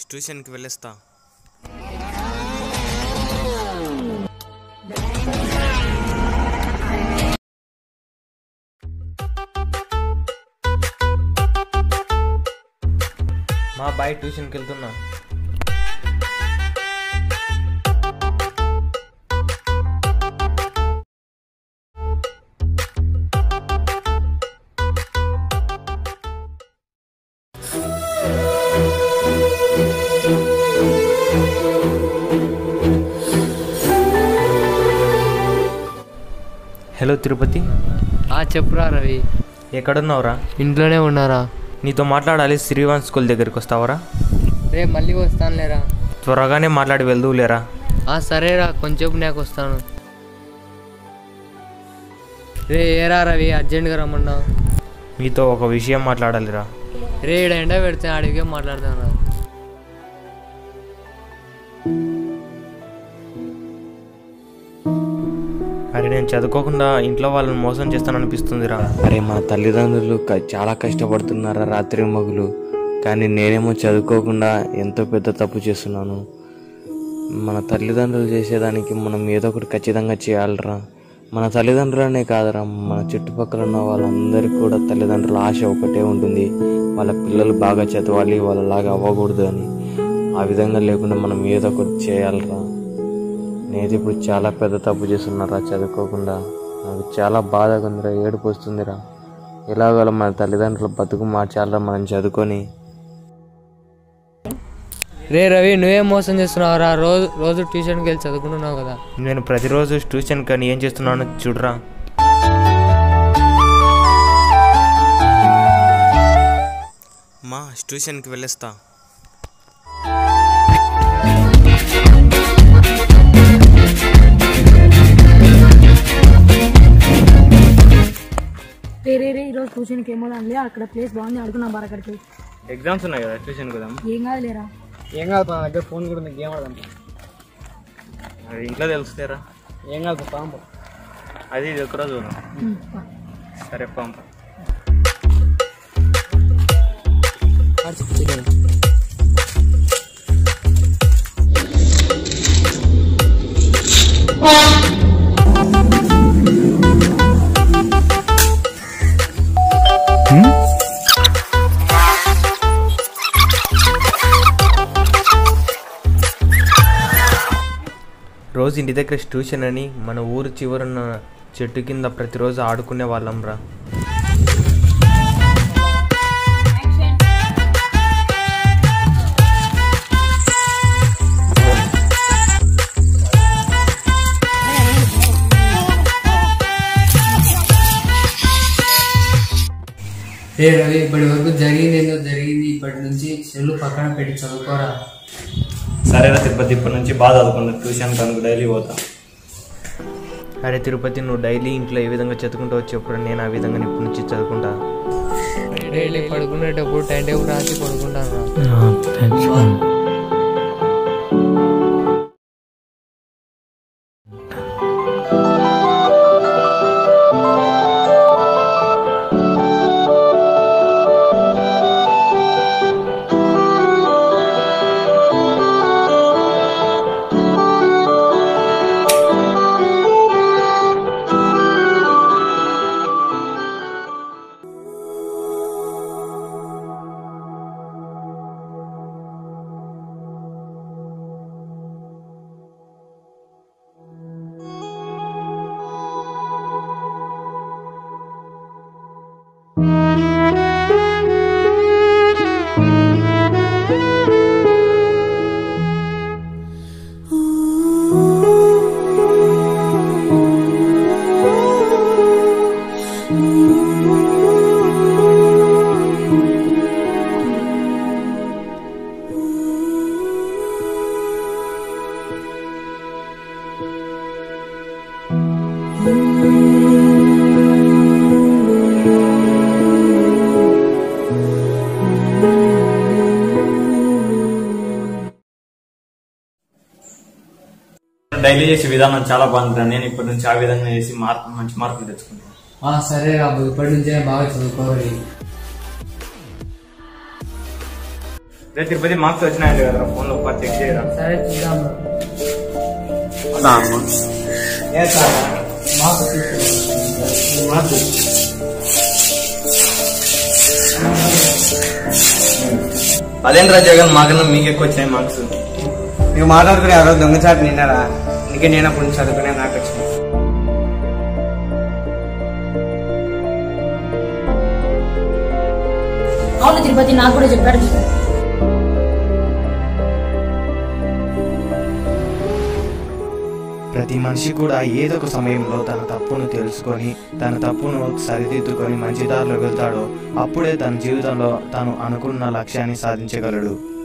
ట్యూషన్కి వెళ్ళేస్తా మా బాయ్ ట్యూషన్కి వెళ్తున్నా హలో తిరుపతి ఆ చెప్పురా రవి ఎక్కడున్నావురా ఇంట్లోనే ఉన్నారా నీతో మాట్లాడాలి శ్రీవాన్ స్కూల్ దగ్గరికి వస్తావరా రే మళ్ళీ వస్తానులేరా త్వరగానే మాట్లాడి వెళ్దువులేరా ఆ సరేరా కొంచెం నాకు వస్తాను రే ఏరా రవి అర్జెంట్గా రమ్మన్నావు మీతో ఒక విషయం మాట్లాడాలిరా రే ఈడ ఎండ పెడితే అడిగే మాట్లాడతాను రా అరే నేను చదువుకోకుండా ఇంట్లో వాళ్ళని మోసం చేస్తాననిపిస్తుందిరా అరే మన తల్లిదండ్రులు క- చాలా కష్టపడుతున్నారా రాత్రి మగులు కానీ నేనేమో చదువుకోకుండా ఎంతో పెద్ద తప్పు చేస్తున్నాను మన తల్లిదండ్రులు చేసేదానికి మనం ఏదో ఒకటి ఖచ్చితంగా చేయాలిరా మన తల్లిదండ్రులనే కాదురా మన చుట్టుపక్కల ఉన్న వాళ్ళందరికీ కూడా తల్లిదండ్రుల ఆశ ఒకటే ఉంటుంది వాళ్ళ పిల్లలు బాగా చదవాలి వాళ్ళలాగా అవ్వకూడదు అని ఆ విధంగా లేకుండా మనం ఏదో ఒకటి చేయాలిరా నేను ఇప్పుడు చాలా పెద్ద తప్పు చేస్తున్నారా చదువుకోకుండా నాకు చాలా బాధగా ఉందిరా ఏడుపు వస్తుందిరా ఎలాగోలా మన తల్లిదండ్రుల బతుకు మార్చాలరా మనం చదువుకొని రే రవి నువ్వేం మోసం చేస్తున్నావురా రోజు రోజు ట్యూషన్కి వెళ్ళి చదువుకుంటున్నావు కదా నేను ప్రతిరోజు ట్యూషన్ కానీ ఏం చేస్తున్నానో చూడరా మా ట్యూషన్కి వెళ్ళేస్తా రే రే రే ఈరోజు ట్యూషన్కి ఏమో దానిలే అక్కడ ప్లేస్ బాగుంది అడుగున్నాం బాగా అక్కడికి ఎగ్జామ్స్ ఉన్నాయి కదా ట్యూషన్ కదా ఏం కాదు లేరా ఏం కాదు నా దగ్గర ఫోన్ కూడా ఉంది గేమ్ ఆడదాం అది ఇంట్లో తెలుస్తారా ఏం కాదు పాము అది ఇది ఒకరోజు సరే పంప రోజు ఇంటి దగ్గర ట్యూషన్ అని మన ఊరు చివరున్న చెట్టు కింద ప్రతిరోజు ఆడుకునే వాళ్ళం రా రే రవి ఇప్పటి వరకు జరిగింది ఏందో జరిగింది ఇప్పటి నుంచి సెల్లు పక్కన పెట్టి చదువుకోరా సరేనా తిరుపతి ఇప్పటి నుంచి బాగా చదువుకుంటా ట్యూషన్ కనుక డైలీ పోతా అరే తిరుపతి నువ్వు డైలీ ఇంట్లో ఏ విధంగా చదువుకుంటావో చెప్పుడు నేను ఆ విధంగా ఇప్పటి నుంచి చదువుకుంటా డైలీ పడుకునేటప్పుడు టైం టేబుల్ రాసి పడుకుంటాను రా డైలీ చేసే విధానం చాలా బాగుంటుంది నేను ఇప్పటి నుంచి ఆ విధంగా చేసి మార్పు మంచి మార్కులు తెచ్చుకుంటాను ఆ, సరే రాబు ఇప్పటి నుంచే బాగా చదువుకోవాలి రే తిరుపతి మార్క్స్ వచ్చినాయండి కదా ఫోన్లో ఒకసారి చెక్ చేయరా సరే చూద్దాం రా. ఏ సార్ మార్క్స్ తీసుకురా. మార్క్స్ అదేంద్రా జగన్ మాకన్నా మీకు ఎక్కువ వచ్చాయి మార్క్స్ నువ్వు మాట్లాడుకునే ఆ రోజు దొంగచాటు నిన్నారా అందుకే నేను అప్పుడు నుంచి చదువుకునే నాకు వచ్చింది అవును తిరుపతి నాకు కూడా చెప్పాడు ప్రతి మనిషి కూడా ఏదో ఒక సమయంలో తన తప్పును తెలుసుకొని తన తప్పును సరిదిద్దుకొని మంచి దారిలో వెళ్తాడో అప్పుడే తన జీవితంలో తాను అనుకున్న లక్ష్యాన్ని సాధించగలడు